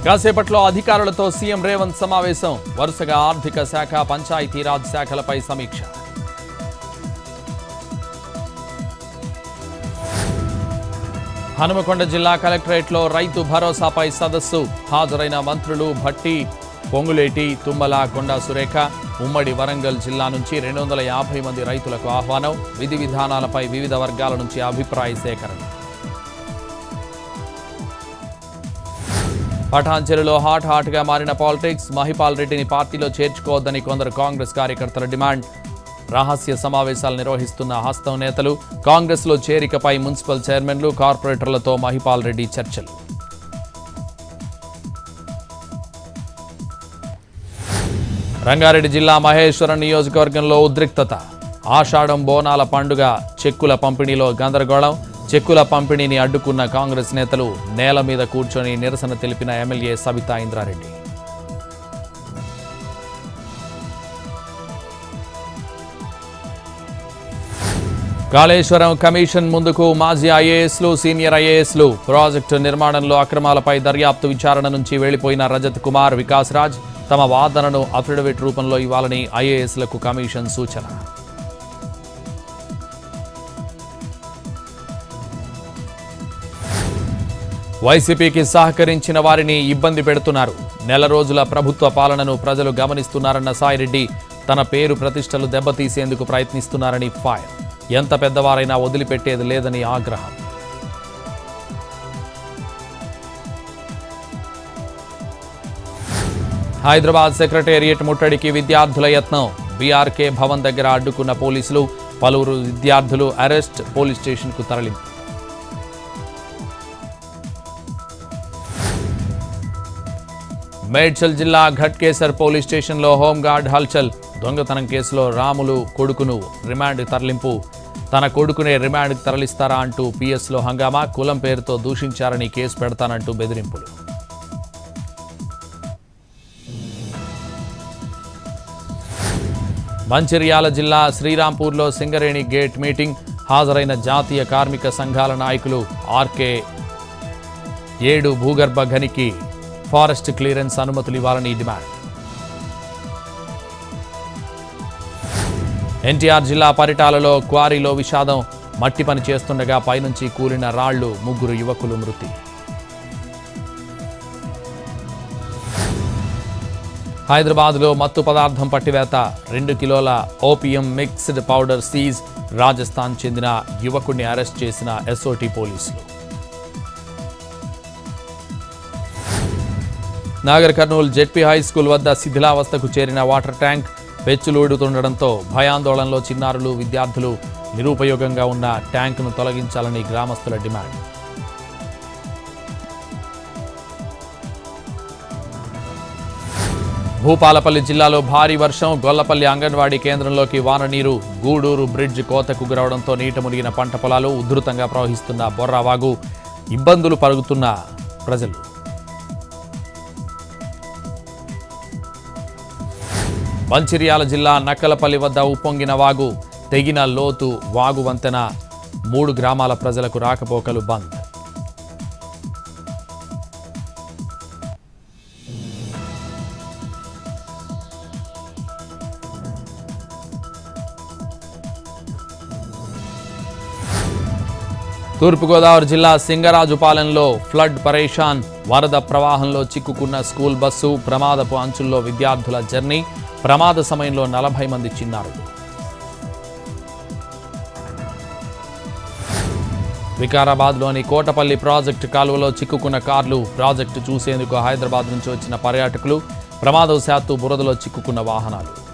కాసేపట్లో అధికారులతో సీఎం రేవంత్ సమావేశం వరుసగా ఆర్థిక శాఖ పంచాయతీరాజ్ శాఖలపై సమీక్ష హనుమకొండ జిల్లా కలెక్టరేట్లో రైతు భరోసాపై సదస్సు హాజరైన మంత్రులు భట్టి పొంగులేటి తుమ్మల కొండా సురేఖ ఉమ్మడి వరంగల్ జిల్లా నుంచి రెండు వందల యాభై మంది రైతులకు ఆహ్వానం విధి విధానాలపై వివిధ వర్గాల నుంచి అభిప్రాయ సేకరణ పటాన్చెరులో హాట్ హాట్ గా మారిన పాలిటిక్స్ మహిపాల్ రెడ్డిని పార్టీలో చేర్చుకోవద్దని కొందరు కాంగ్రెస్ కార్యకర్తల డిమాండ్ రహస్య సమావేశాలు నిర్వహిస్తున్న హస్తం నేతలు కాంగ్రెస్లో చేరికపై మున్సిపల్ చైర్మన్లు కార్పొరేటర్లతో మహిపాల్ రెడ్డి చర్చలు రంగారెడ్డి జిల్లా మహేశ్వరం నియోజకవర్గంలో ఉద్రిక్తత ఆషాఢం బోనాల పండుగ చెక్కుల పంపిణీలో గందరగోళం చెక్కుల పంపిణీని అడ్డుకున్న కాంగ్రెస్ నేతలు నేల మీద కూర్చొని నిరసన తెలిపిన ఎమ్మెల్యే సబితా ఇంద్రారెడ్డి కాళేశ్వరం కమిషన్ ముందుకు మాజీ ఐఏఎస్లు సీనియర్ ఐఏఎస్లు ప్రాజెక్టు నిర్మాణంలో అక్రమాలపై దర్యాప్తు విచారణ నుంచి వెళ్లిపోయిన రజత్ కుమార్ వికాస్ రాజ్ తమ వాదనను అఫిడవిట్ రూపంలో ఇవ్వాలని ఐఏఎస్లకు కమిషన్ సూచన వైసీపీకి సహకరించిన వారిని ఇబ్బంది పెడుతున్నారు నెల రోజుల ప్రభుత్వ పాలనను ప్రజలు గమనిస్తున్నారన్న సాయిరెడ్డి తన పేరు ప్రతిష్టలు దెబ్బతీసేందుకు ప్రయత్నిస్తున్నారని ఫైర్ ఎంత పెద్దవారైనా వదిలిపెట్టేది లేదని ఆగ్రహం హైదరాబాద్ సెక్రటేరియట్ ముట్టడికి విద్యార్థుల యత్నం బీఆర్కే భవన్ దగ్గర అడ్డుకున్న పోలీసులు పలువురు విద్యార్థులు అరెస్ట్ పోలీస్ స్టేషన్కు తరలింపు మేడ్చల్ జిల్లా ఘట్కేసర్ పోలీస్ స్టేషన్లో హోంగార్డ్ హల్చల్ దొంగతనం కేసులో రాములు కొడుకును రిమాండ్ తరలింపు తన కొడుకునే రిమాండ్కి తరలిస్తారా అంటూ పిఎస్లో హంగామా కులం పేరుతో దూషించారని కేసు పెడతానంటూ బెదిరింపులు మంచిర్యాల జిల్లా శ్రీరాంపూర్లో సింగరేణి గేట్ మీటింగ్ హాజరైన జాతీయ కార్మిక సంఘాల నాయకులు ఆర్కే ఏడు భూగర్భ గనికి ఫారెస్ట్ క్లియరెన్స్ అనుమతులు ఇవ్వాలని డిమాండ్ ఎన్టీఆర్ జిల్లా పరిటాలలో క్వారీలో విషాదం మట్టి పని చేస్తుండగా పైనుంచి కూలిన రాళ్లు ముగ్గురు యువకులు మృతి హైదరాబాద్లో మత్తు పదార్థం పట్టివేత రెండు కిలోల opium mixed powder seize Rajasthan చెందిన యువకుడిని అరెస్ట్ చేసిన ఎస్ఓటి పోలీసులు Nagar Kurnool ZP high school వద్ద శిథిలావస్థకు చేరిన వాటర్ ట్యాంక్ పెచ్చులూడుతుండడంతో భయాందోళనలో చిన్నారులు విద్యార్థులు నిరుపయోగంగా ఉన్న ట్యాంకును తొలగించాలని గ్రామస్తుల డిమాండ్ భూపాలపల్లి జిల్లాలో భారీ వర్షం గొల్లపల్లి అంగన్వాడీ కేంద్రంలోకి వాన నీరు గూడూరు బ్రిడ్జ్ కోతకు గురవడంతో నీట మునిగిన పంట పొలాలు ఉధృతంగా ప్రవహిస్తున్న బొర్రావాగు ఇబ్బందులు పరుగుతున్న ప్రజలు మంచిర్యాల జిల్లా నక్కలపల్లి వద్ద ఉప్పొంగిన వాగు తెగిన లోతు వాగు వంతెన మూడు గ్రామాల ప్రజలకు రాకపోకలు బంద్ తూర్పుగోదావరి జిల్లా సింగరాజుపాలెంలో ఫ్లడ్ పరేషాన్ వరద ప్రవాహంలో చిక్కుకున్న స్కూల్ బస్సు ప్రమాదపు అంచుల్లో విద్యార్థుల జర్నీ ప్రమాద సమయంలో నలభై మంది చిన్నారులు వికారాబాద్లోని కోటపల్లి ప్రాజెక్టు కాలువలో చిక్కుకున్న కార్లు ప్రాజెక్టు చూసేందుకు హైదరాబాద్ నుంచి వచ్చిన పర్యాటకులు ప్రమాదవశాత్తు బురదలో చిక్కుకున్న వాహనాలు